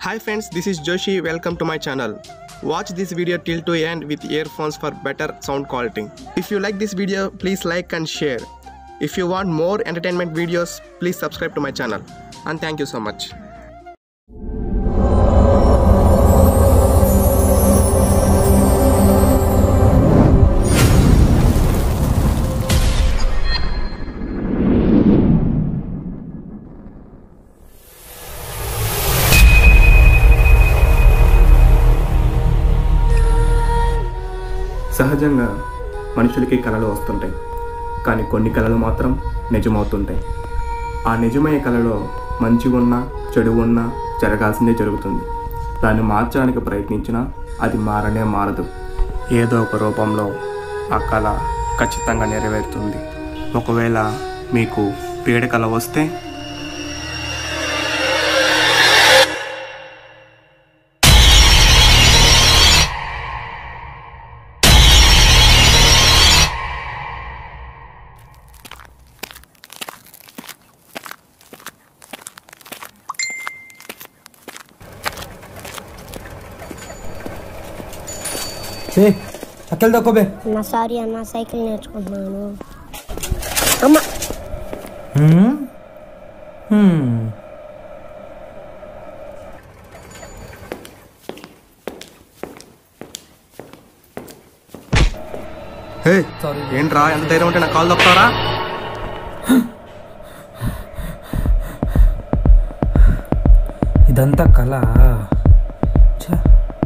Hi friends, this is Joshi. Welcome to my channel. Watch this video till to end with earphones for better sound quality. If you like this video, please like and share. If you want more entertainment videos, please subscribe to my channel. And thank you so much. సహజంగా మనుషులకి కళలు వస్తుంటాయి కానీ కొన్ని కళలు మాత్రం నిజమవుతుంటాయి ఆ నిజమయ్యే కళలో మంచి ఉన్నా చెడు ఉన్నా జరగాల్సిందే జరుగుతుంది దాన్ని మార్చడానికి ప్రయత్నించినా అది మారనే మారదు ఏదో ఒక రూపంలో ఆ కళ ఖచ్చితంగా నెరవేరుతుంది ఒకవేళ మీకు పీడ కళ వస్తే ఏ అక్కలు తక్కువ అన్న సారీ అన్న సైకిల్ నేర్చుకుంటున్నాను అమ్మ హే ఏంట్రా ఎంత ధైర్యం ఉంటే నా కాల్ తప్పుతారా ఇదంతా కళ ఛ.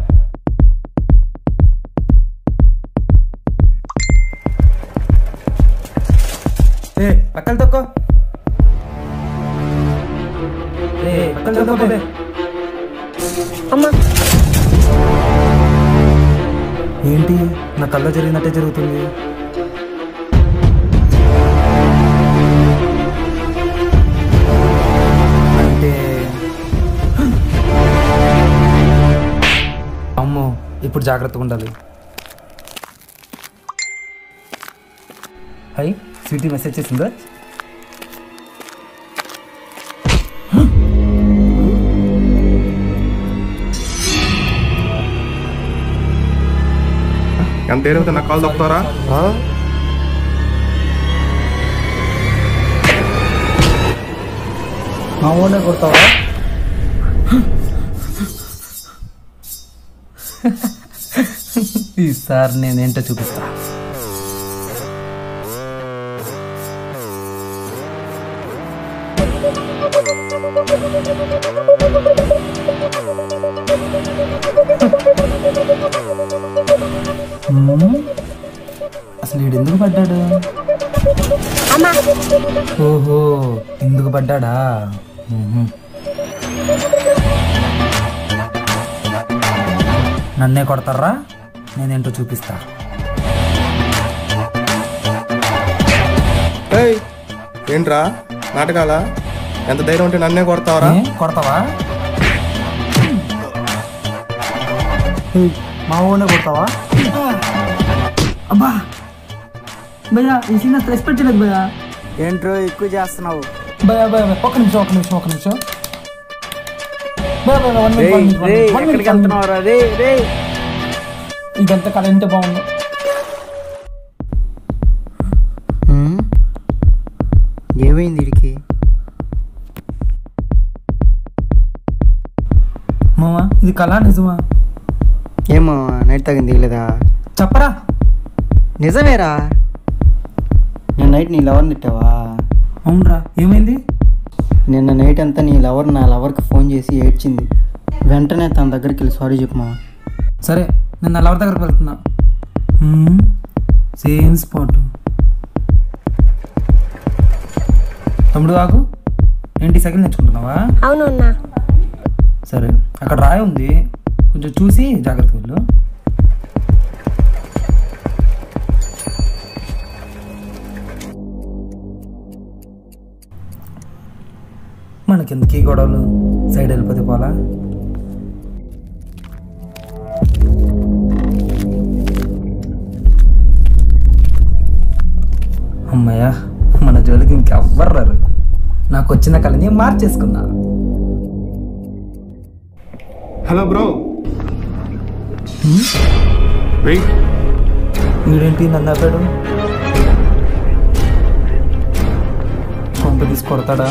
ఏ అక్కలు తక్కువ ఏ అక్కలు తక్కువ అమ్మ ఏంటి నా కళ్ళ జరిగినట్టే జరుగుతుంది అంటే అమ్మో ఇప్పుడు జాగ్రత్తగా ఉండాలి హై స్వీటీ మెసేజ్ చేసిందా ఎంత ధైర్యం ఉంటే నా కాల్ తప్పుతారా మా ఊళ్ళో కొడతావా ఈసారి నేనేంటో చూపిస్తా హ్మ్? అసలు వీడు ఎందుకు పడ్డాడు అమ్మ ఓహో ఎందుకు పడ్డాడా మ్మ్. నన్నే కొడతారా నేనేంటో చూపిస్తా ఏయ్ ఏంట్రా నాటకాలా ఎంత ధైర్యం ఉంటే నన్నే కొడతావరా ఏ? కొడతావా ఏయ్, మా ఊనే కొడతావా అబ్బా భయ్యా ఈ సీన్ అసలు ఎక్స్పెక్ట్ చేయలేదు భయ్యా ఏంట్రో ఎక్కువ చేస్తున్నావు భయ్యా భయ్యా భయ్యా, ఒక్క నిమిషం ఒక్క నిమిషం ఒక్క నిమిషం భయ్యా భయ్యా వన్ మినిట్ రేయ్ వన్ మినిట్ వన్ రేయ్ మినిట్, వన్ మినిట్, ఎక్కడికి వన్ మినిట్. వెళ్తున్నావురా రే రే ఇదంతా కళ ఎంత బాగుంది ఏమైంది ఇడికి మామా ఇది కళ నిజమా ఏమో నైట్ తగింది దిగలేదా చెప్పరా నిజమేరా నేను నైట్ నీ లవర్ తిట్టావా అవునరా ఏమైంది నిన్న నైట్ అంతా నీ లవర్ నా లవర్కి ఫోన్ చేసి ఏడ్చింది వెంటనే తన దగ్గరికి వెళ్ళి సారీ చెప్పు మామ సరే నేను నా లవర్ దగ్గరకు వెళ్తున్నా మ్మ్. సేమ్ స్పాట్ తమ్ముడు ఆగు ఏంటి సైకిల్ నేర్చుకుంటున్నావా అవును అన్న సరే అక్కడ రాయి ఉంది కొంచెం చూసి జాగ్రత్త వెళ్ళు మనకెందుకు ఈ గొడవలు సైడ్ వెళ్ళిపోతే పోలా అమ్మయ్యా మన జోలికి ఇంకెవ్వరు రారు నాకు వచ్చిన కళని మార్చేసుకున్నా హలో బ్రో వెయిట్ వీడేంటి నన్ను ఆపాడు కొంత తీసి కొడతాడా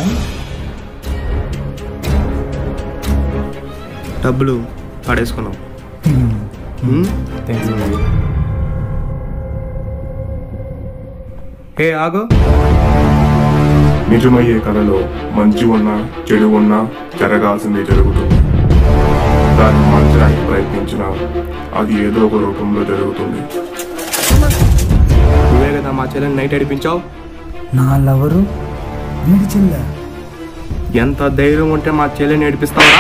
డబ్బులు పడేసుకున్నాం హ్మ్? థ్యాంక్స్ ఏ ఆగు నిజమయ్యే కళలో మంచి ఉన్నా చెడు ఉన్నా జరగాల్సిందే జరుగుతుంది దాన్ని మార్చడానికి ప్రయత్నించినా అది ఏదో ఒక రూపంలో జరుగుతుంది నువ్వే కదా మా చెల్లెని నైట్ ఏడిపించావు నా లవరు నీకు చెల్లా ఎంత ధైర్యం ఉంటే మా చెల్లెని ఏడిపిస్తావరా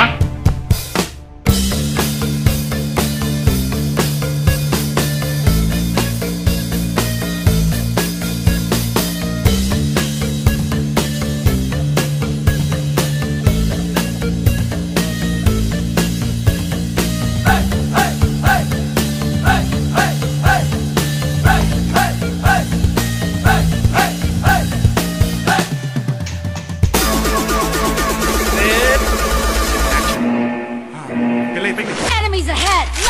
Enemies ahead!